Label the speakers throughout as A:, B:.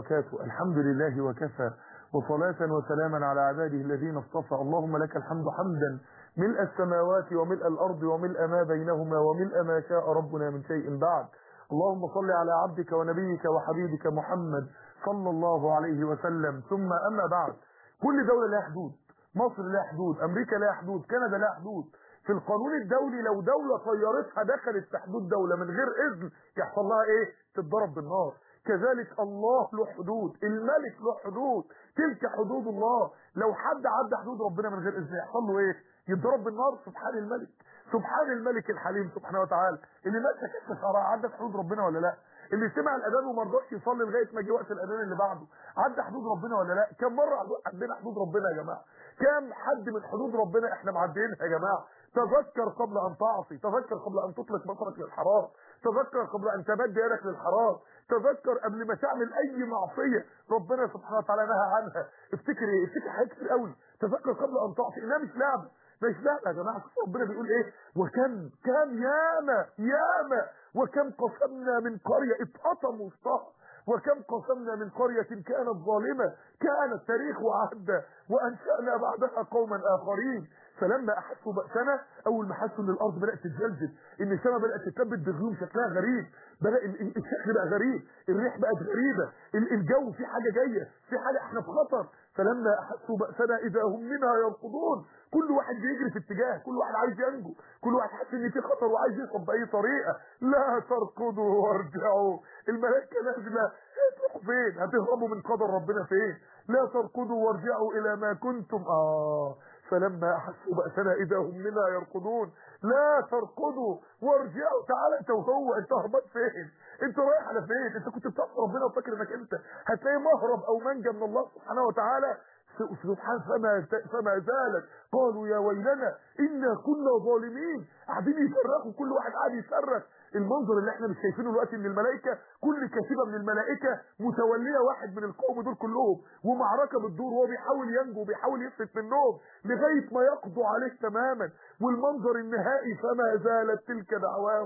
A: وبركاته الحمد لله وكفى وصلاة وسلاما على عباده الذين اصطفى اللهم لك الحمد حمدا ملء السماوات وملء الأرض وملء ما بينهما وملء ما شاء ربنا من شيء بعد اللهم صل على عبدك ونبيك وحبيبك محمد صلى الله عليه وسلم ثم أما بعد كل دولة لها حدود مصر لها حدود أمريكا لها حدود كندا لها حدود في القانون الدولي لو دولة طيارتها دخلت في حدود دولة من غير إذن يحصل لها إيه تتضرب بالنار كذلك الله له حدود الملك له حدود تلك حدود الله لو حد عدى حدود ربنا من غير إذن يحصل له إيه يتضرب بالنار سبحان الملك سبحان الملك الحليم سبحانه وتعالى اللي ما سكت شرع عدى حدود ربنا ولا لا اللي سمع الاذان وما رضاش يصلي لغايه ما جه وقت الاذان اللي بعده عدى حدود ربنا ولا لا كم مره عدينا حدود ربنا يا جماعه كم حد من حدود ربنا احنا معديينها يا جماعه تذكر قبل ان تعصي تذكر قبل ان تطلق بصرك للحرام تذكر قبل ان تمد يدك للحرام تذكر قبل ما تعمل اي معصيه ربنا سبحانه وتعالى نهى عنها افتكر ايه افتكر حاجات كتير قوي تذكر قبل ان تعصي انها مش لعبه مش لعبه يا جماعه شوفوا ربنا بيقول ايه وكم كم ياما ياما وكم قسمنا من قريه اتقطم وسطها وكم قسمنا من قرية كانت ظالمة كانت تاريخ وعهد وأنشأنا بعدها قوما آخرين فلما أحسوا بأسنا أول ما حسوا إن الأرض بدأت تتزلزل إن السماء بدأت تثبت بغيوم شكلها غريب بدأ الشكل بقى غريب الريح بقت غريبة الجو في حاجة جاية في حاجة احنا في خطر فلما أحسوا بأسنا إذا هم منها يركضون كل واحد بيجري في اتجاه كل واحد عايز ينجو كل واحد حاسس ان في خطر وعايز يهرب باي طريقه لا تركضوا وارجعوا الملائكه نازله هتروحوا فين هتهربوا من قدر ربنا فين لا تركضوا وارجعوا الى ما كنتم اه فلما احسوا باسنا اذا هم منها يركضون لا تركضوا وارجعوا تعالى انت وهو انت هربان فين انت رايح على فين انت كنت بتعصي ربنا وفاكر انك انت هتلاقي مهرب او منجا من الله سبحانه وتعالى سبحان فما فما زالت قالوا يا ويلنا انا كنا ظالمين قاعدين يصرخوا كل واحد قاعد يصرخ المنظر اللي احنا مش شايفينه دلوقتي ان الملائكه كل كتيبه من الملائكه متوليه واحد من القوم دول كلهم ومعركه بتدور وهو بيحاول ينجو وبيحاول يفلت منهم لغايه ما يقضوا عليه تماما والمنظر النهائي فما زالت تلك دعواهم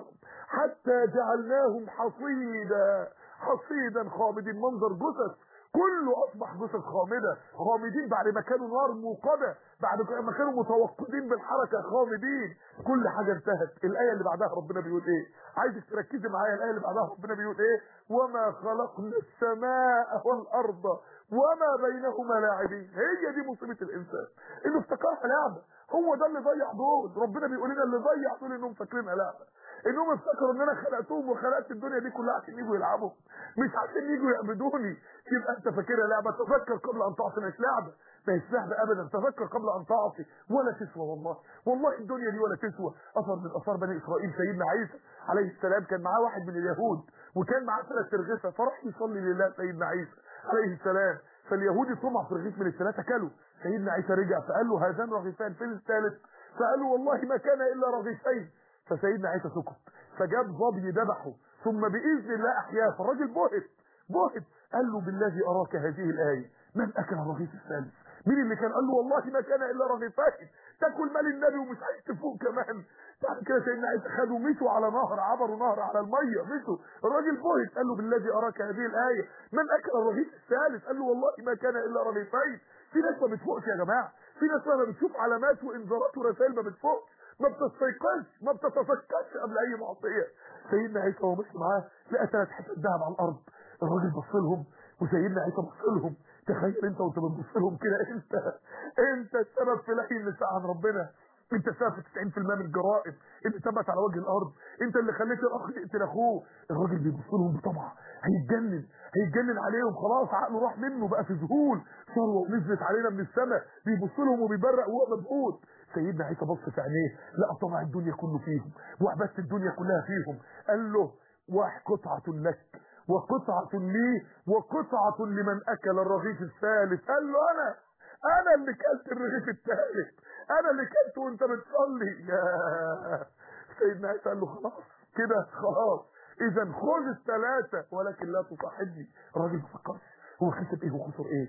A: حتى جعلناهم حصيدا حصيدا خامدين منظر جثث كله اصبح جثث خامده خامدين بعد ما كانوا نار موقده بعد ما كانوا متوقدين بالحركه خامدين كل حاجه انتهت الايه اللي بعدها ربنا بيقول ايه عايزك تركزي معايا الايه اللي بعدها ربنا بيقول ايه وما خلقنا السماء والارض وما بينهما لاعبين هي دي مصيبه الانسان انه افتكرها لعبه هو ده اللي ضيع دول ربنا بيقول لنا اللي ضيع دول انهم فاكرينها لعبه انهم افتكروا ان انا خلقتهم وخلقت الدنيا دي كلها عشان يجوا يلعبوا مش عشان يجوا يعبدوني يبقى انت فاكرها لعبه تفكر قبل ان تعصي مش لعبه مش لعبه ابدا تفكر قبل ان تعصي ولا تسوى والله والله الدنيا دي ولا تسوى اثر من اثار بني اسرائيل سيدنا عيسى عليه السلام كان معاه واحد من اليهود وكان معاه ثلاث ترغيفه فراح يصلي لله سيدنا عيسى عليه السلام فاليهودي طمع في رغيف من الثلاثه كلوا سيدنا عيسى رجع فقال له هذان رغيفان فين الثالث فقال له والله ما كان الا رغيفين فسيدنا عيسى سكت فجاب ظبي ذبحه ثم باذن الله احياه فالراجل بهت بهت قال له بالذي اراك هذه الايه من اكل الرغيف الثالث مين اللي كان قال له والله ما كان الا رغيفين تاكل مال النبي ومش عايز تفوق كمان بعد كده سيدنا عيسى خدوا مشوا على نهر عبروا نهر على الميه مشوا الراجل بهت قال له بالذي اراك هذه الايه من اكل الرغيف الثالث قال له والله ما كان الا رغيفين في ناس ما بتفوقش يا جماعه في ناس لما بتشوف علامات وانذارات ورسائل ما بتفوقش ما بتستيقظش ما بتتفكرش قبل اي معصيه سيدنا عيسى وهو ماشي معاه لقى ثلاث حتت ذهب على الارض الراجل بص لهم وسيدنا عيسى بص لهم تخيل انت وانت بتبص لهم كده انت انت السبب في لحي النساء عن ربنا انت السبب في 90% من الجرائم اللي ثبت على وجه الارض انت اللي خليت الاخ يقتل اخوه الراجل بيبص لهم بطمع هيتجنن هيتجنن عليهم خلاص عقله راح منه بقى في ذهول ثروه ونزلت علينا من السماء بيبص لهم وبيبرق وهو مبهوت سيدنا عيسى بص في عينيه لقى طمع الدنيا كله فيهم وعبادة الدنيا كلها فيهم قال له واحد قطعة لك وقطعة لي وقطعة لمن أكل الرغيف الثالث قال له أنا أنا اللي كلت الرغيف الثالث أنا اللي كلت وأنت بتصلي يا سيدنا عيسى قال له خلاص كده خلاص إذا خذ الثلاثة ولكن لا تصاحبني الراجل ما فكرش هو خسر إيه وخسر إيه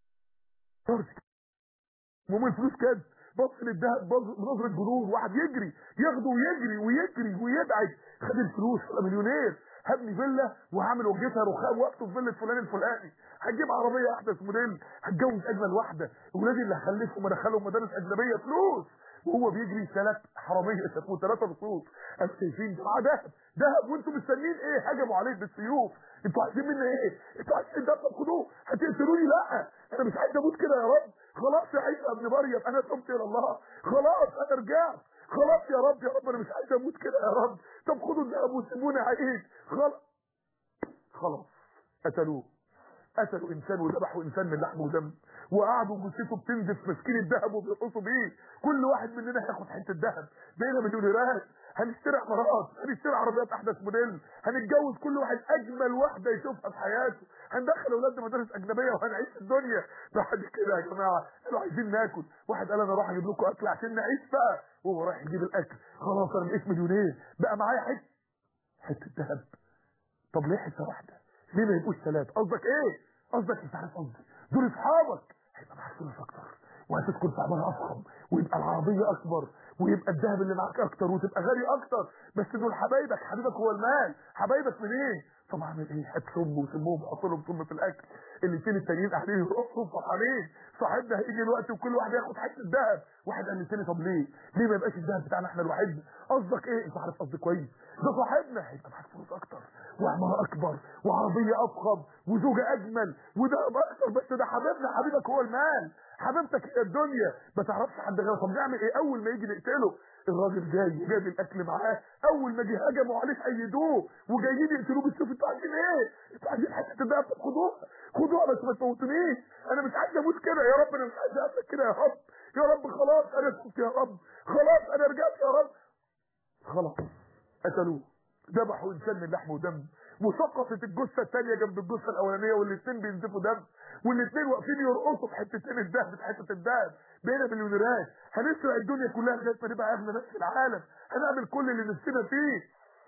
A: المهم الفلوس كده بص للذهب بنظرة جنون واحد يجري ياخده ويجري ويجري ويدعي خد الفلوس بقى مليونير هبني فيلا وهعمل وجهتها رخام واكتب في فيلا فلان الفلاني هتجيب عربيه احدث موديل هتجوز اجمل واحده ولادي اللي هخلفهم ادخلهم مدارس اجنبيه فلوس وهو بيجري ثلاث حراميه شافوه ثلاثه رصوص انتوا شايفين معاه دهب دهب وانتوا مستنيين ايه هجموا عليه بالسيوف انتوا عايزين مني ايه انتوا عايزين ده خدوه هتقتلوني لا انا مش عايز اموت كده يا رب خلاص يا عيسى ابن مريم انا تبت الى الله خلاص انا رجعت خلاص يا رب يا رب انا مش عايز اموت كده يا رب طب خدوا الذهب وسيبوني عيد خلاص خلاص قتلوه قتلوا انسان وذبحوا انسان من لحم ودم وقعدوا جثته بتنزف مسكين الذهب وبيرقصوا بيه كل واحد مننا هياخد حته ذهب بقينا مليونيرات هنشتري عمارات هنشتري عربيات احدث موديل هنتجوز كل واحد اجمل واحده يشوفها في حياته هندخل اولادنا مدارس اجنبيه وهنعيش الدنيا بعد كده يا جماعه قالوا عايزين ناكل واحد قال انا راح اجيب لكم اكل عشان نعيش بقى وهو رايح يجيب الاكل خلاص انا بقيت مليونير بقى معايا حته حته ذهب طب ليه حته واحده ليه ما يبقوش ثلاثه قصدك ايه قصدك انت عارف قصدي دول اصحابك هيبقى معاك فلوس اكتر وهتسكن في عماره افخم ويبقى العربيه اكبر ويبقى الذهب اللي معاك اكتر وتبقى غالي اكتر بس دول حبايبك حبيبك هو المال حبايبك منين إيه؟ طب اعمل ايه هتسم وسمهم وحط لهم سم في الاكل الاثنين التانيين قاعدين يرقصوا فرحانين صاحبنا هيجي الوقت وكل واحد ياخد حته ذهب واحد قال للتاني طب ليه ليه ما يبقاش الذهب بتاعنا احنا لوحدنا قصدك ايه انت عارف قصدي كويس ده صاحبنا هيبقى معاك فلوس اكتر وعماره اكبر وعربيه افخم وزوجه اجمل وده اكتر بس ده حبيبنا حبيبك هو المال حبيبتك هي الدنيا ما تعرفش حد غيره طب نعمل ايه اول ما يجي نقتله الراجل جاي جاب الاكل معاه اول ما جه هجموا عليه ايدوه وجايين يقتلوه بالسيف انتوا عايزين ايه؟ انتوا عايزين حته الدهب خدوها خدوها بس ما تموتونيش انا مش عايز اموت كده يا رب انا مش عايز اقتل كده يا رب يا رب خلاص انا تبت يا رب خلاص انا رجعت يا رب خلاص قتلوه ذبحوا انسان من لحم ودم وسقطت الجثه الثانيه جنب الجثه الاولانيه والاثنين بينزفوا دم والاثنين واقفين يرقصوا في حتتين الذهب في حته الذهب بقينا مليونيرات هنسرق الدنيا كلها لغايه ما نبقى اغنى ناس في العالم هنعمل كل اللي نفسنا فيه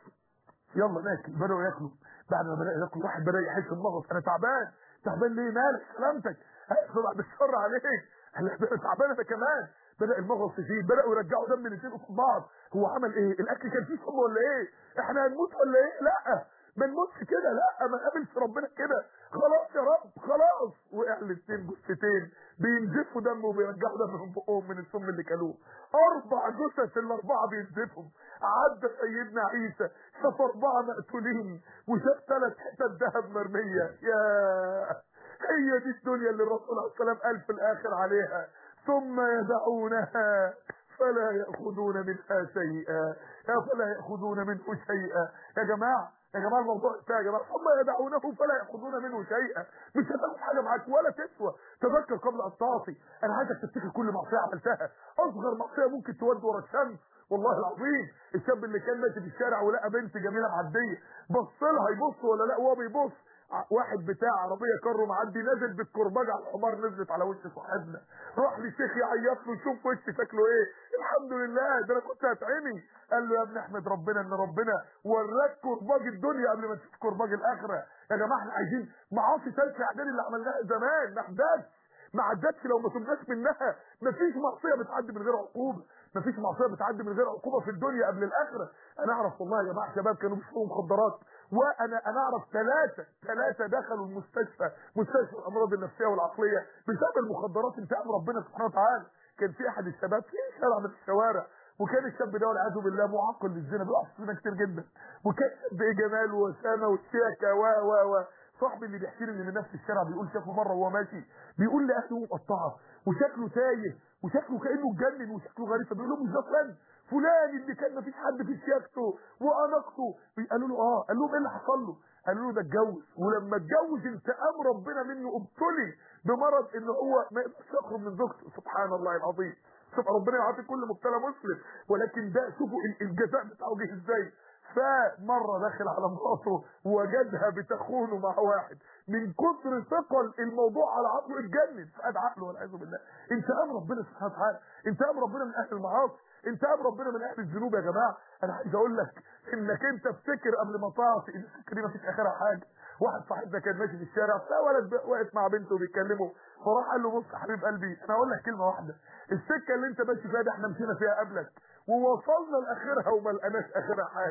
A: يلا ناكل بداوا ياكلوا بعد ما بدأ ياكلوا واحد بدا يحس بمغص انا تعبان تعبان ليه مالك سلامتك بعد الشر عليك انا تعبان انا كمان بدا المغص يزيد بداوا يرجعوا دم الاثنين قصاد بعض هو عمل ايه الاكل كان فيه سم ولا ايه احنا هنموت ولا ايه لا ما نموتش كده لا ما نقابلش ربنا كده خلاص يا رب خلاص وقع الاثنين جثتين بينزفوا دم وبيرجعوا دم من بقهم من السم اللي كلوه اربع جثث الاربعه بينزفهم عدى سيدنا عيسى شاف اربعه مقتولين وشاف ثلاث حتت ذهب مرميه يا هي دي الدنيا اللي الرسول عليه السلام قال في الاخر عليها ثم يدعونها فلا ياخذون منها شيئا فلا ياخذون منه شيئا يا جماعه يا جماعه الموضوع انتهى يا جماعه ثم يدعونه فلا ياخذون منه شيئا مش هتاخد حاجه معاك ولا تسوى تذكر قبل ان تعصي انا عايزك تفتكر كل معصيه عملتها اصغر معصيه ممكن تودي ورا الشمس والله العظيم الشاب اللي كان ماشي في الشارع ولقى بنت جميله معديه بص لها يبص ولا لا وهو بيبص واحد بتاع عربيه كارو معدي نازل بالكرباج على الحمار نزلت على وش صاحبنا راح للشيخ يعيط له يشوف وش شكله ايه الحمد لله ده انا كنت هتعمي قال له يا ابني احمد ربنا ان ربنا وراك كرباج الدنيا قبل ما تشوف كرباج الاخره يا جماعه احنا عايزين معاصي ثالث اعدادي اللي عملناها زمان ما حدث ما عدتش لو ما تبناش منها مفيش معصيه بتعدي من غير عقوبه مفيش معصيه بتعدي من غير عقوبه في الدنيا قبل الاخره انا اعرف والله يا جماعه شباب كانوا بيشربوا مخدرات وانا انا اعرف ثلاثه ثلاثه دخلوا المستشفى مستشفى الامراض النفسيه والعقليه بسبب المخدرات انتقام ربنا سبحانه وتعالى كان في احد الشباب في شارع من الشوارع وكان الشاب ده والعياذ بالله معقل للزنا بيقع في الزنا كتير جدا وكان شاب ايه جمال وسامه والشياكه و و و صاحبي اللي بيحكي لي ان من نفس الشارع بيقول شافه مره وهو ماشي بيقول لي اهله مقطعه وشكله تايه وشكله كانه اتجنن وشكله غريب فبيقول لهم مش ده فلان فلان اللي كان مفيش حد في شياكته واناقته قالوا له اه قال لهم ايه اللي حصل له قالوا له ده اتجوز ولما اتجوز انتقام ربنا منه ابتلي بمرض ان هو ما يقدرش يخرج من زوجته سبحان الله العظيم شوف ربنا يعافي كل مبتلى مسلم ولكن ده شوفوا الجزاء بتاعه جه ازاي فمرة داخل على مراته وجدها بتخونه مع واحد من كتر ثقل الموضوع على عقله اتجنن فقد عقله والعياذ بالله انتقام ربنا سبحانه وتعالى انتقام ربنا من اهل المعاصي انتقام ربنا من اهل الذنوب يا جماعه انا عايز اقول لك انك انت افتكر قبل ما تعصي ان السكه دي مفيش اخرها حاجه واحد صاحبنا كان ماشي في الشارع فولد واقف مع بنته بيتكلموا فراح قال له بص يا حبيب قلبي انا هقول لك كلمه واحده السكه اللي انت ماشي فيها دي احنا مشينا فيها قبلك ووصلنا لاخرها وما لقيناش اخرها حاجه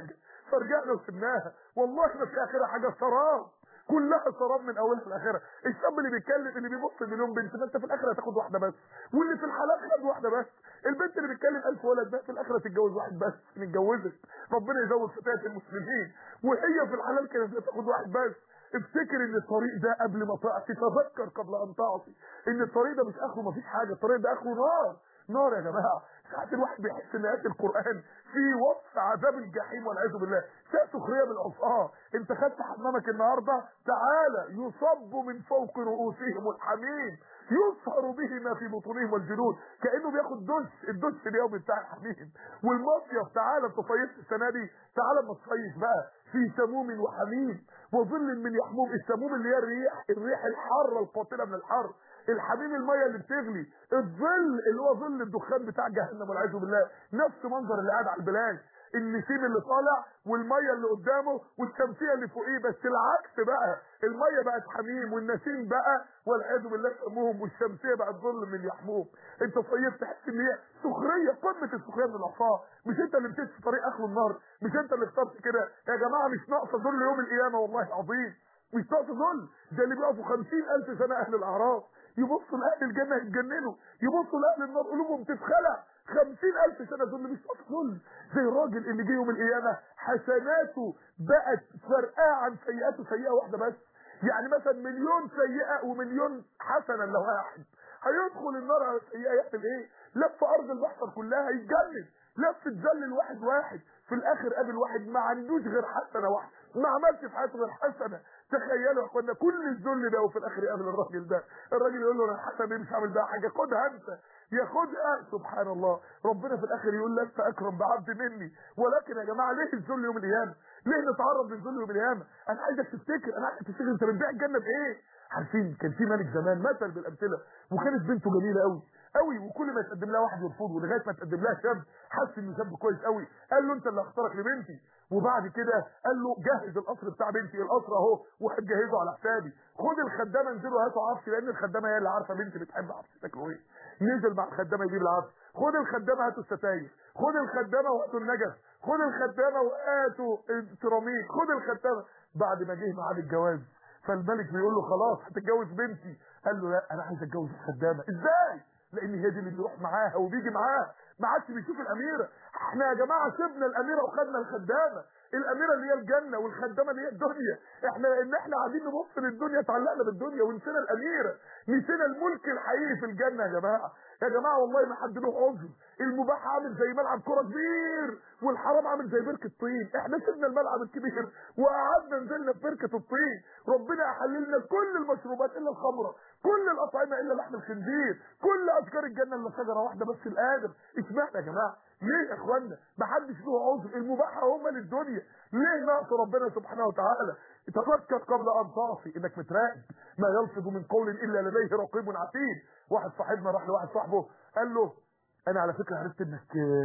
A: فرجعنا وسبناها والله ما في اخرها حاجه سراب كلها سراب من اولها لاخرها الشاب اللي بيتكلم اللي بيبص مليون بنت ما انت في الاخره هتاخد واحده بس واللي في الحلال خد واحده بس البنت اللي بيتكلم ألف ولد ده في الاخره تتجوز واحد بس متجوزت ربنا يزود فتاه المسلمين وهي في الحلال كانت هتاخد واحد بس افتكر ان الطريق ده قبل ما تعصي تذكر قبل ان تعصي ان الطريق ده مش اخره مفيش حاجه الطريق ده اخره نار نار يا جماعه ساعات الواحد بيحس ان ايات القران في وصف عذاب الجحيم والعياذ بالله شيء سخريه بالعصاه انت خدت حمامك النهارده تعالى يصب من فوق رؤوسهم الحميم يصهر به ما في بطونهم والجلود كانه بياخد دش الدش اليومي بتاع الحميم والمصيف تعالى انت صيفت السنه دي تعالى اما تصيف بقى في سموم وحميم وظل من يحموم السموم اللي هي الريح الريح الحاره القاتله من الحر الحميم الميه اللي بتغلي الظل اللي هو ظل الدخان بتاع جهنم والعياذ بالله نفس منظر اللي قاعد على البلاد النسيم اللي طالع والميه اللي قدامه والشمسيه اللي فوقيه بس العكس بقى الميه بقت حميم والنسيم بقى والعياذ بالله سموهم والشمسيه بقت ظل من يحموم انت صيفت تحس ان هي سخريه قمه السخريه من العصاه مش انت اللي مشيت في طريق اخر النار مش انت اللي اخترت كده يا جماعه مش ناقصه ظل يوم القيامه والله العظيم مش ناقص ظل ده اللي بيقفوا خمسين ألف سنة أهل الأعراف يبصوا لأهل الجنة يتجننوا يبصوا لأهل النار قلوبهم تتخلع خمسين ألف سنة ظل مش ناقص ظل زي الراجل اللي جه يوم القيامة حسناته بقت فرقاه عن سيئاته سيئة واحدة بس يعني مثلا مليون سيئة ومليون حسنة لو واحد هيدخل النار على السيئة يعمل ايه؟ لف أرض المحشر كلها يتجنن لف تذلل واحد واحد في الاخر قابل واحد ما عندوش غير حسنه واحده ما عملش في حياته غير حسنه تخيلوا يا اخوانا كل الذل ده وفي الاخر يقابل الراجل ده الراجل يقول له انا الحسنه دي مش هعمل بيها حاجه خدها انت ياخدها سبحان الله ربنا في الاخر يقول لست اكرم بعبد مني ولكن يا جماعه ليه الذل يوم القيامه ليه نتعرض للذل يوم القيامه انا عايزك تفتكر انا عايزك تفتكر انت بتبيع الجنه بايه عارفين كان في ملك زمان مثل بالامثله وكانت بنته جميله قوي قوي وكل ما يتقدم لها واحد يرفضه لغايه ما تقدم لها شاب حس انه شاب كويس قوي قال له انت اللي هختارك لبنتي وبعد كده قال له جهز القصر بتاع بنتي القصر اهو وهتجهزه على حسابي خد الخدامه انزلوا هاتوا عفش لان الخدامه هي اللي عارفه بنتي بتحب عفش شكله ايه نزل مع الخدامه يجيب العفش خد الخدامه هاتوا الستاير خد الخدامه وهاتوا النجف خد الخدامه وهاتوا السيراميك خد الخدامه بعد ما جه ميعاد الجواز فالملك بيقول له خلاص هتتجوز بنتي قال له لا انا عايز اتجوز الخدامه ازاي لان هي دي اللي بيروح معاها وبيجي معاها ما عادش بيشوف الاميره احنا يا جماعه سيبنا الاميره وخدنا الخدامه الاميره اللي هي الجنه والخدامه اللي هي الدنيا احنا ان احنا قاعدين نبص للدنيا اتعلقنا بالدنيا ونسينا الاميره نسينا الملك الحقيقي في الجنه يا جماعه يا جماعه والله ما حد له عذر المباح عامل زي ملعب كره كبير والحرام عامل زي بركه طين احنا سيبنا الملعب الكبير وقعدنا نزلنا في بركه الطين ربنا احللنا كل المشروبات الا الخمره كل الاطعمه الا لحم الخنزير كل اشجار الجنه الا شجره واحده بس الادم اشمعنى يا جماعه ليه يا اخوانا ما حدش له عذر المباح هم للدنيا ليه نقص ربنا سبحانه وتعالى تفكر قبل ان تعصي انك متراقب ما يلفظ من قول الا لديه رقيب عتيد واحد صاحبنا راح لواحد صاحبه قال له انا على فكره عرفت انك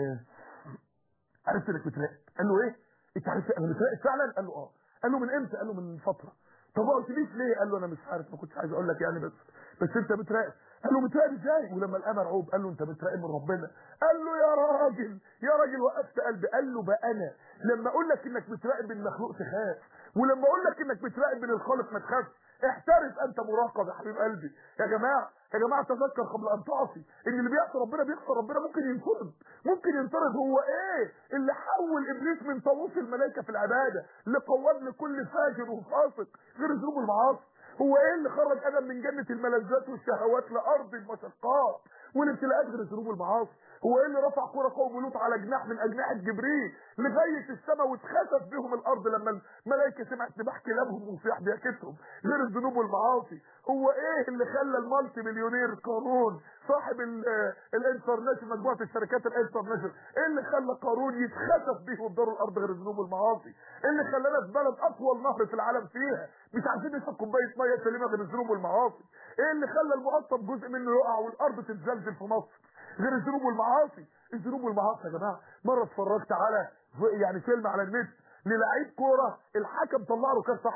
A: عرفت انك متراقب قال له ايه انت عرفت انا متراقب فعلا قال له اه قال له من امتى قال له من فتره طب ما قلتليش ليه قال له انا مش عارف ما كنتش عايز اقول لك يعني بس بس انت متراقب قال له متراقب ازاي ولما لقاه مرعوب قال له انت متراقب من ربنا قال له يا راجل يا راجل وقفت قلبي قال له بقى انا لما اقول لك انك متراقب من المخلوق تخاف ولما اقول لك انك متراقب من الخالق ما تخافش احترف انت مراقب يا حبيب قلبي يا جماعه يا جماعه تذكر قبل ان تعصي ان اللي بيعصي ربنا بيخسر ربنا ممكن ينطرد ممكن ينطرد هو ايه اللي حول ابليس من طاووس الملائكه في العباده لقواد لكل فاجر وفاسق غير ذنوب المعاصي هو ايه اللي خرج ادم من جنه الملذات والشهوات لارض المشقات والابتلاءات غير ذنوب المعاصي هو ايه اللي رفع كرة قوم لوط على جناح من اجنحه جبريل لغايه السماء واتخسف بهم الارض لما الملائكه سمعت نباح كلابهم وصياح ضحكتهم غير الذنوب والمعاصي هو ايه اللي خلى المالتي مليونير قارون صاحب الانترناشونال مجموعه الشركات الانترناشونال ايه اللي خلى قارون يتخسف بيه دار الارض غير الذنوب والمعاصي ايه اللي خلانا في بلد اطول نهر في العالم فيها مش عارفين نشرب كوبايه ميه سليمه غير الذنوب والمعاصي ايه اللي خلى المقطم جزء منه يقع والارض تتزلزل في مصر غير الذنوب والمعاصي الذنوب والمعاصي يا جماعه مره اتفرجت على يعني فيلم على النت للعيب كوره الحكم طلع له كارت احمر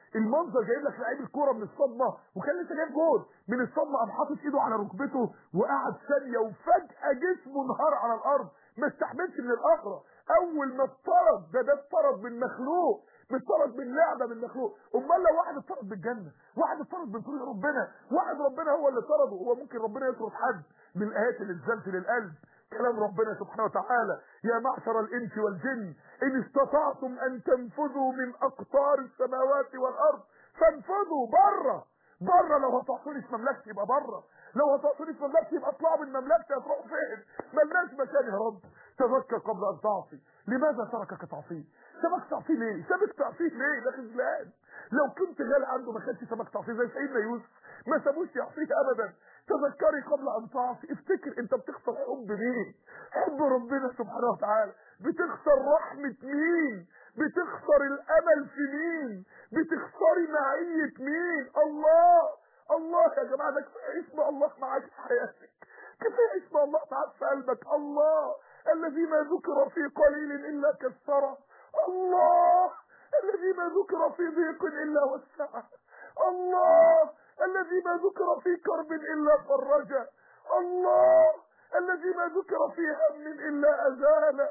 A: المنظر جايب لك لعيب الكوره من الصدمه وكان لسه جايب جول من الصدمه قام حاطط ايده على ركبته وقعد ثانيه وفجاه جسمه انهار على الارض ما استحملش من الاخره اول ما اتطرد ده ده اتطرد من مخلوق اتطرد من لعبه من مخلوق امال لو واحد اتطرد بالجنه واحد اتطرد من طريق ربنا واحد ربنا هو اللي طرده هو ممكن ربنا يطرد حد من الايات اللي تزلزل القلب كلام ربنا سبحانه وتعالى يا معشر الانس والجن ان استطعتم ان تنفذوا من اقطار السماوات والارض فانفذوا بره بره لو هتعصوني في مملكتي يبقى بره لو هتعصوني في مملكتي يبقى اطلعوا من مملكتي هتروحوا فين ملناش مكان يا رب تذكر قبل ان تعصي لماذا تركك تعصيه سبك تعصيه ليه سبك تعصيه ليه ده خذلان لو كنت غالي عنده ما كانش سبك تعصيه زي سيدنا يوسف ما سابوش يعصيه ابدا تذكري قبل ان تعصي افتكر انت بتخسر حب مين حب ربنا سبحانه وتعالى بتخسر رحمة مين بتخسر الامل في مين بتخسري معية مين الله الله يا جماعة ده كفاية اسم الله معاك في حياتك كفاية اسم الله معاك في قلبك الله الذي ما ذكر في قليل الا كسره الله الذي ما ذكر في ضيق الا وسعه الله الذي ما ذكر في كرب الا فرجه الله الذي ما ذكر في هم الا ازاله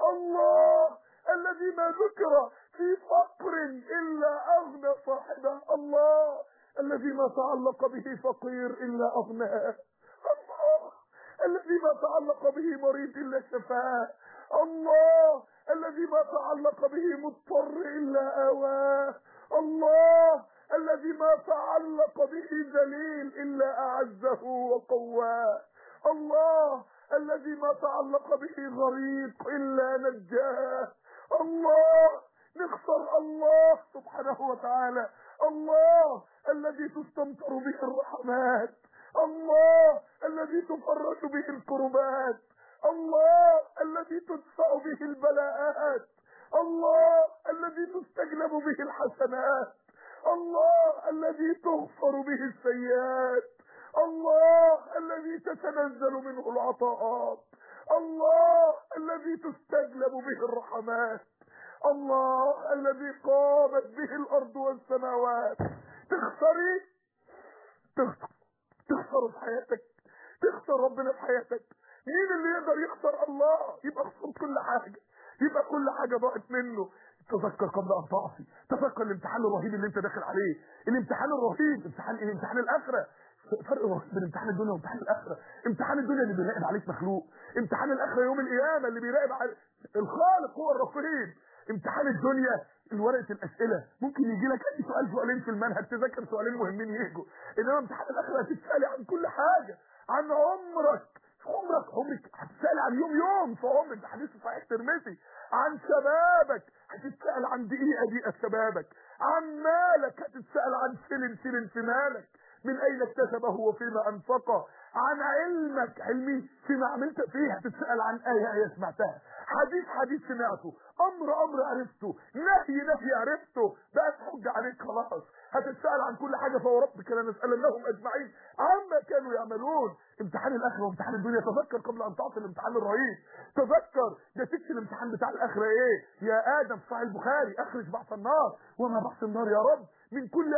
A: الله الذي ما ذكر في فقر الا اغنى صاحبه الله الذي ما تعلق به فقير الا اغناه الله الذي ما تعلق به مريض الا شفاه الله الذي ما تعلق به مضطر الا اواه الله الذي ما تعلق به ذليل الا اعزه وقواه الله الذي ما تعلق به غريق الا نجاه الله نخسر الله سبحانه وتعالى الله الذي تستمطر به الرحمات الله الذي تفرج به الكربات الله الذي تدفع به البلاءات الله الذي تستجلب به الحسنات الله الذي تغفر به السيئات الله الذي تتنزل منه العطاءات الله الذي تستجلب به الرحمات الله الذي قامت به الارض والسماوات تخسري تخسر تخسر في حياتك تخسر ربنا في حياتك مين اللي يقدر يخسر الله يبقى خسر كل حاجه يبقى كل حاجه ضاعت منه تذكر قبل ان تعصي تذكر الامتحان الرهيب اللي انت داخل عليه الامتحان الرهيب امتحان ايه امتحان الاخره فرق رهيب بين امتحان الدنيا وامتحان الاخره امتحان الدنيا اللي بيراقب عليك مخلوق امتحان الاخره يوم القيامه اللي بيراقب على الخالق هو الرقيب امتحان الدنيا ورقه الاسئله ممكن يجي لك اي سؤال سؤالين في المنهج تذاكر سؤالين مهمين يجوا انما امتحان الاخره هتتسالي عن كل حاجه عن عمرك عمرك عمرك هتتسال عن يوم يوم في عمرك ده حديث صحيح ترمذي عن شبابك هتتسال عن دقيقه دقيقه في شبابك عن مالك هتتسال عن سلم سلم في مالك من اين اكتسبه وفيما انفقه عن علمك علمي فيما عملت فيه هتتسال عن ايه ايه سمعتها حديث حديث سمعته امر امر عرفته نهي نهي عرفته بقت حجه عليك خلاص هتتسال عن كل حاجه فهو ربك لنسالنهم اجمعين عما كانوا يعملون امتحان الاخره وامتحان الدنيا تذكر قبل ان تعطي الامتحان الرهيب تذكر نتيجه الامتحان بتاع الاخره ايه يا ادم صحيح البخاري اخرج بعث النار وما بعث النار يا رب من كل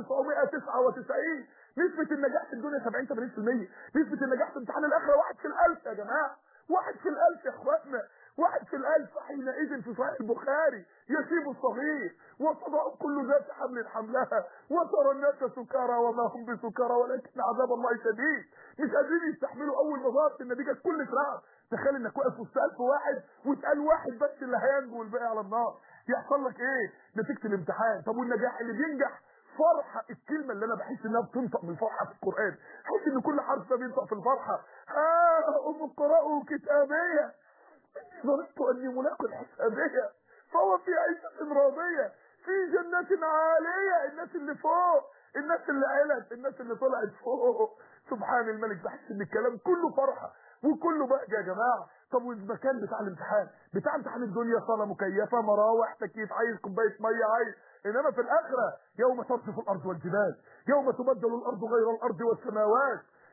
A: 1999 نسبة النجاح في الدنيا 70 80% نسبة النجاح في امتحان الاخره واحد في الالف يا جماعه واحد في الالف يا اخواتنا واحد في الالف حينئذ في صحيح البخاري يسيب الصغير وتضع كل ذات حمل حملها وترى الناس سكارى وما هم بسكارى ولكن عذاب الله شديد مش قادرين يستحملوا اول ما ظهرت النتيجه كل ساعه تخيل انك واقف وسط 1000 واحد وتقال واحد بس اللي هينجو والباقي على النار يحصل لك ايه نتيجه الامتحان طب والنجاح اللي بينجح فرحة الكلمة اللي انا بحس انها بتنطق من الفرحة في القرآن حس ان كل حرف ده بينطق في الفرحة ها ام اقرأوا كتابية ظننت اني ملاق الحسابية فهو في عيشة راضية في جنات عالية الناس اللي فوق الناس اللي علت الناس اللي طلعت فوق سبحان الملك بحس ان الكلام كله فرحة وكله بقى يا جماعة طب والمكان بتاع الامتحان بتاع امتحان الدنيا صالة مكيفة مراوح تكييف عايز كوباية مية عايز انما في الاخرة يوم ترجف الارض والجبال يوم تبدل الارض غير الارض والسماوات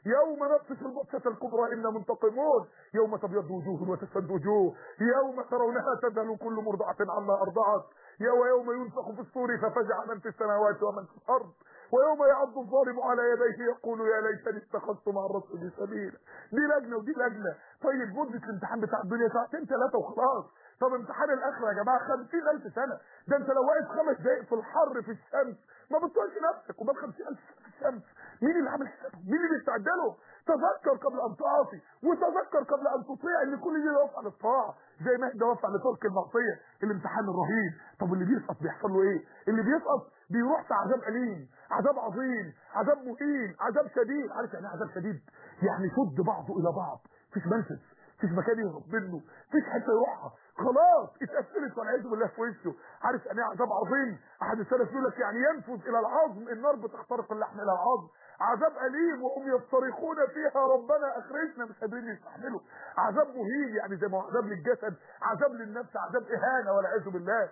A: يوم نبطش البطشة الكبرى إنا منتقمون يوم تبيض وجوه وتسود وجوه يوم ترونها تذهل كل مرضعة عما أرضعت ويوم ينفخ في الصور ففزع من في السماوات ومن في الأرض ويوم يعض الظالم على يديه يقول يا ليتني اتخذت مع الرسول سبيلا دي لجنه ودي لجنه طيب مده الامتحان بتاع الدنيا ساعتين ثلاثه وخلاص طب امتحان الاخره يا جماعه 50000 سنه ده انت لو واقف خمس دقائق في الحر في الشمس ما بتطولش نفسك وبال 50000 سنه في الشمس مين اللي عامل حسابه مين اللي بيستعد له تذكر قبل ان تعاصي وتذكر قبل ان تطيع ان كل دي يقف على الطاعه زي ما احنا وقف على ترك المعصيه الامتحان الرهيب طب واللي بيسقط بيحصل له ايه اللي بيسقط بيروح في عذاب اليم عذاب عظيم عذاب مهين عذاب شديد عارف يعني ايه عذاب شديد يعني شد بعضه الى بعض مفيش منفذ مفيش مكان يهرب منه مفيش حته يروحها خلاص اتقفلت والعياذ بالله في وشه عارف يعني ايه عذاب عظيم احد السلف يقول لك يعني ينفذ الى العظم النار بتخترق اللحم الى العظم عذاب اليم وهم يصطرخون فيها ربنا اخرجنا مش قادرين يستحملوا عذاب مهين يعني زي ما هو عذاب للجسد عذاب للنفس عذاب اهانه والعياذ بالله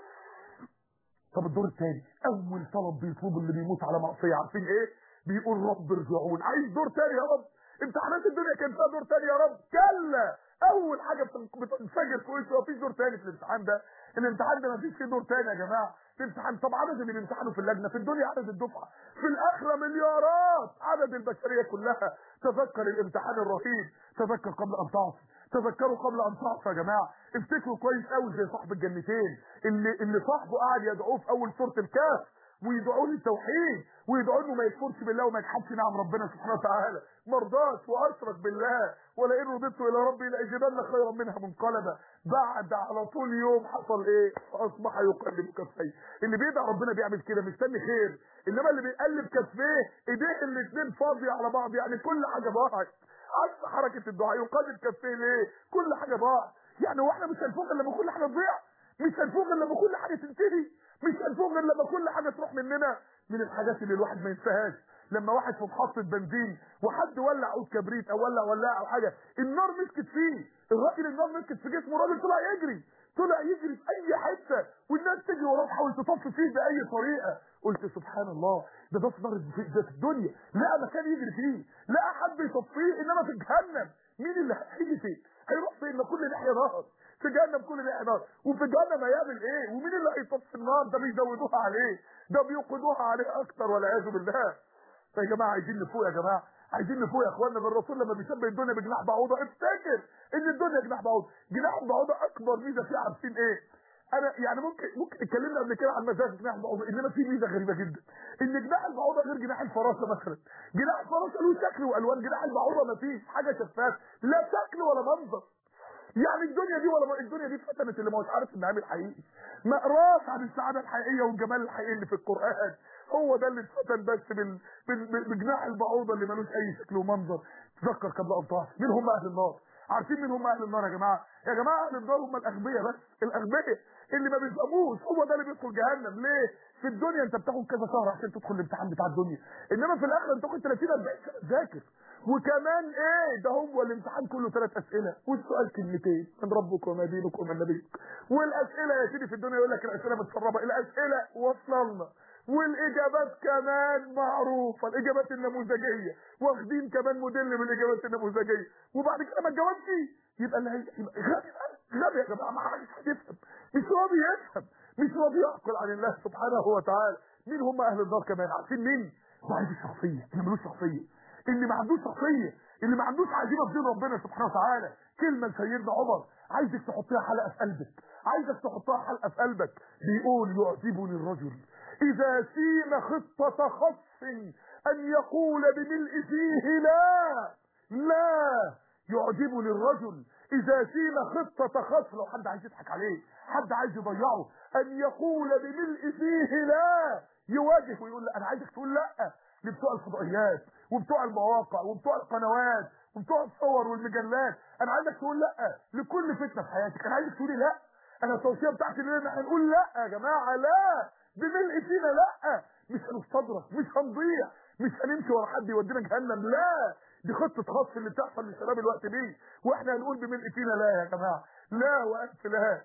A: طب الدور الثاني اول طلب بيطلبه اللي بيموت على معصيه عارفين ايه بيقول رب ارجعون عايز دور ثاني يا رب امتحانات الدنيا كان فيها دور ثاني يا رب كلا اول حاجه بتنفجر كويس هو في دور ثاني في الامتحان ده الامتحان ده ما فيش فيه دور ثاني يا جماعه في امتحان طب عدد اللي بيمتحنوا في اللجنه في الدنيا عدد الدفعه في الاخره مليارات عدد البشريه كلها تذكر الامتحان الرهيب تذكر قبل ان تعصي تذكروا قبل ان تعصوا يا جماعه افتكروا كويس قوي زي صاحب الجنتين اللي اللي صاحبه قاعد يدعوه في اول سوره الكهف ويدعوه للتوحيد ويدعوه انه ما يكفرش بالله وما يجحدش نعم ربنا سبحانه وتعالى مرضاش واشرك بالله ولئن رددت الى ربي لاجدن خيرا منها منقلبا بعد على طول يوم حصل ايه فاصبح يقلب كفيه اللي بيدعي ربنا بيعمل كده مستني خير انما اللي بيقلب كفيه ايديه الاثنين فاضيه على بعض يعني كل حاجه ضاعت عكس حركه الدعاء يقلب كفيه ليه كل حاجه ضاعت يعني هو احنا مش هنفوق الا لما كل حاجه تضيع مش هنفوق الا لما كل حاجه تنتهي مش هنفوق الا لما كل حاجه تروح مننا من الحاجات اللي الواحد ما ينساهاش لما واحد في محطه بنزين وحد ولع عود كبريت او ولع ولاعه او حاجه النار مسكت فيه الراجل النار مسكت في جسمه الراجل طلع يجري طلع يجري في اي حته والناس تجري وراه تحاول تطفي فيه باي طريقه قلت سبحان الله ده ده في نار ده في الدنيا لقى مكان يجري فيه لقى حد يطفيه انما في جهنم مين اللي هيجي فين هيروح فين ما كل ناحيه نار في جهنم كل ناحيه نار وفي جهنم هيعمل ايه ومين اللي هيطفي النار ده بيزودوها عليه ده بيوقدوها عليه اكتر والعياذ بالله يا جماعه عايزين نفوق يا جماعه عايزين نفوق يا اخوانا بالرسول لما بيشبه الدنيا بجناح بعوضه افتكر ان الدنيا جناح بعوضه جناح بعوضه اكبر ميزه فيها عارفين ايه انا يعني ممكن ممكن اتكلمنا قبل كده عن مزاج جناح البعوضه انما في ميزه غريبه جدا ان جناح البعوضه غير جناح الفراشة مثلا جناح الفراشة له شكل والوان جناح البعوضه ما فيش حاجه شفاف لا شكل ولا منظر يعني الدنيا دي ولا الدنيا دي اتفتنت اللي ما هوش عارف النعيم الحقيقي ما قراش عن السعاده الحقيقيه والجمال الحقيقي اللي في القران هو ده اللي اتفتن بس بال... بال... بجناح البعوضه اللي ملوش اي شكل ومنظر تذكر قبل ان تعصي مين هم اهل النار عارفين مين هم اهل النار يا جماعه يا جماعه اهل النار هم الاغبياء بس الاغبياء اللي ما بيفهموش هو ده اللي بيدخل جهنم ليه في الدنيا انت بتاخد كذا شهر عشان تدخل الامتحان بتاع الدنيا انما في الاخره انت تاخد 30 40 سنه تذاكر وكمان ايه ده هو الامتحان كله ثلاث اسئله والسؤال كلمتين من ربك وما دينك ومن نبيك والاسئله يا سيدي في الدنيا يقول لك الاسئله متسربه الاسئله وصلنا والاجابات كمان معروفه الاجابات النموذجيه واخدين كمان موديل من الاجابات النموذجيه وبعد كده ما تجاوبش يبقى اللي هي- يبقى غبي غبي يا جماعه ما حدش هيفهم مش راضي يفهم مش راضي يعقل عن الله سبحانه وتعالى مين هم اهل النار كمان عارفين مين ضعيف الشخصيه اللي ملوش شخصيه اللي ما عندوش شخصيه اللي ما عندوش عزيمه في دين ربنا سبحانه وتعالى كلمه لسيدنا عمر عايزك تحطيها حلقه في قلبك عايزك تحطها حلقه في قلبك بيقول يعجبني الرجل اذا سيم خطه خص ان يقول بملء فيه لا لا يعجبني الرجل اذا سيم خطه خص لو حد عايز يضحك عليه حد عايز يضيعه ان يقول بملء فيه لا يواجه ويقول لا انا عايزك تقول لا لبتوع الفضائيات وبتوع المواقع وبتوع القنوات وبتوع الصور والمجلات انا عايزك تقول لا لكل فتنه في حياتك انا عايزك تقولي لا انا التوصيه بتاعتي ان احنا نقول لا يا جماعه لا بملء فينا لا مش هنستدرك مش هنضيع مش هنمشي ورا حد يودينا جهنم لا دي خطه خاص اللي بتحصل للشباب الوقت دي واحنا هنقول بملء فينا لا يا جماعه لا والف لا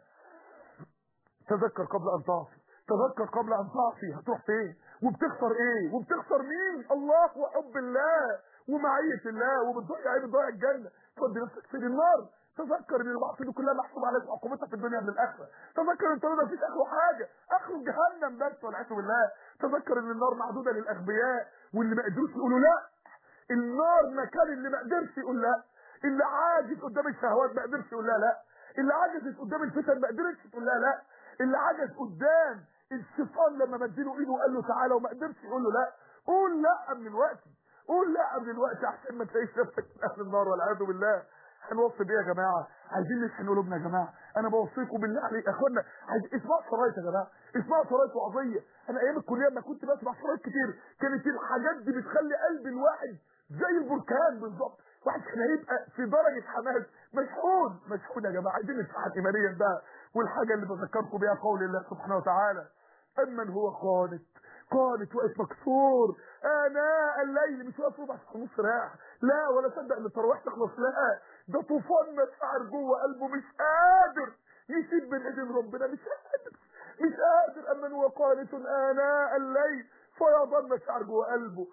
A: تذكر قبل ان تعصي تذكر قبل ان تعصي هتروح فين وبتخسر ايه وبتخسر مين الله وحب الله ومعيه الله وبتضيع ايه بتضيع الجنه تودي نفسك في النار تذكر ان المعصيه دي كلها محسوب عليك عقوبتها في الدنيا قبل الاخره تذكر ان طريقك مفيش اخره حاجه اخره جهنم بس والعياذ بالله تذكر ان النار معدوده للاغبياء واللي ما قدروش يقولوا لا النار مكان اللي ما قدرش يقول لا اللي عاجز قدام الشهوات ما قدرش يقول لا لا اللي عجزت قدام الفتن ما قدرتش تقول لا لا اللي عجز قدام الشيطان لما مديله ايده وقال له تعالى وما قدرش يقول له لا قول لا من الوقت قول لا من الوقت عشان ما تلاقيش نفسك من اهل النار والعياذ بالله هنوصي بيه يا جماعه عايزين نشحن قلوبنا يا جماعه انا بوصيكم بالله عليك يا اخوانا عايز اسمعوا شرايط يا جماعه اسمعوا شرايط وعظيه انا ايام الكليه لما كنت بسمع شرايط كتير كانت الحاجات دي بتخلي قلب الواحد زي البركان بالظبط واحد كان هيبقى في درجه حماس مشحون مشحون يا جماعه عايزين نشحن ايمانيا بقى والحاجه اللي بذكركم بيها قول الله سبحانه وتعالى امن هو قانت قانت واقف مكسور اناء الليل مش واقف ربع ساعه ونص رايح لا ولا صدق ان التراويح تخلص لا ده طوفان مشاعر جوه قلبه مش قادر يسيب من ايدين ربنا مش قادر مش قادر امن هو قانت اناء الليل فيضان مشاعر جوه قلبه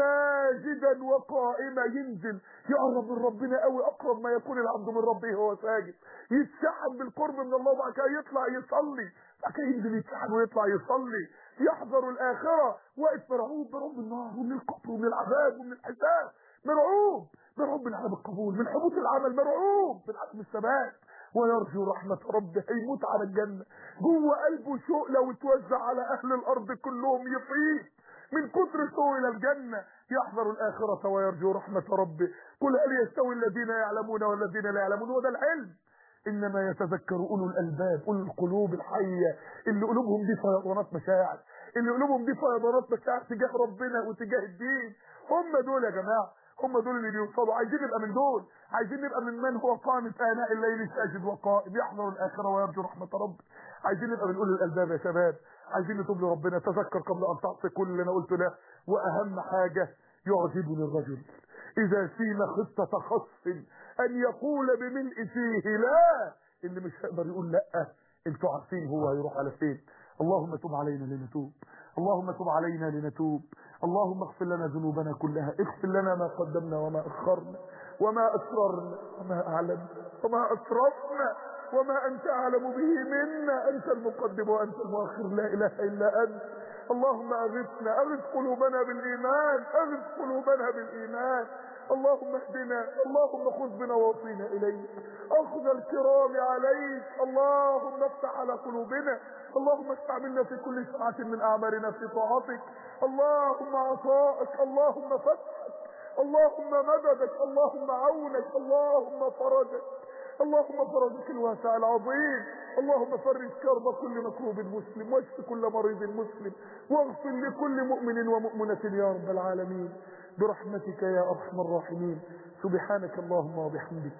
A: ساجدا وقائما ينزل يقرب من ربنا قوي اقرب ما يكون العبد من ربه وهو ساجد يتشحن بالقرب من الله وبعد كده يطلع يصلي بعد كده ينزل يتشحن ويطلع يصلي يحذر الاخره واقف مرعوب مرعوب من النار ومن القبر ومن العذاب ومن الحساب مرعوب مرعوب من عدم القبول من حبوط العمل مرعوب من عدم الثبات ويرجو رحمة ربه هيموت على الجنة جوه قلبه شوق لو اتوزع على أهل الأرض كلهم يطيب من كتر سوء إلى الجنة يحذر الآخرة ويرجو رحمة ربه قل هل يستوي الذين يعلمون والذين لا يعلمون وده العلم إنما يتذكر أولو الألباب أولو القلوب الحية اللي قلوبهم دي فيضانات مشاعر اللي قلوبهم دي فيضانات مشاعر تجاه ربنا وتجاه الدين هم دول يا جماعة هم دول اللي بيوصلوا عايزين نبقى من دول عايزين نبقى من من هو قانت آناء الليل ساجد وقائم يحذر الآخرة ويرجو رحمة ربه عايزين نبقى من أولي الألباب يا شباب عايزين نتوب لربنا تذكر قبل أن تعصي كل اللي أنا قلته ده وأهم حاجة يعجبني الرجل إذا سيم خطة خصف أن يقول بملء فيه لا اللي مش هيقدر يقول لا انتوا عارفين هو هيروح على فين اللهم تب علينا لنتوب اللهم تب علينا لنتوب اللهم اغفر لنا ذنوبنا كلها اغفر لنا ما قدمنا وما أخرنا وما أسررنا وما أعلنا وما أسرفنا وما أنت أعلم به منا أنت المقدم وأنت المؤخر لا إله إلا أنت اللهم أغثنا أغث قلوبنا بالإيمان أغث قلوبنا بالإيمان اللهم اهدنا اللهم خذ بنواصينا إليك أخذ الكرام عليك اللهم افتح على قلوبنا اللهم استعملنا في كل ساعة من أعمالنا في طاعتك اللهم عطاءك اللهم فتحك اللهم مددك اللهم عونك اللهم فرجك اللهم فرجك الواسع العظيم اللهم فرج كرب كل مكروب مسلم واشف كل مريض مسلم واغفر لكل مؤمن ومؤمنة يا رب العالمين برحمتك يا أرحم الراحمين سبحانك اللهم وبحمدك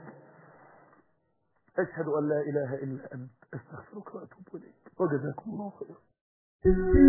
A: أشهد أن لا إله إلا أنت أستغفرك وأتوب إليك وجزاكم الله خيرا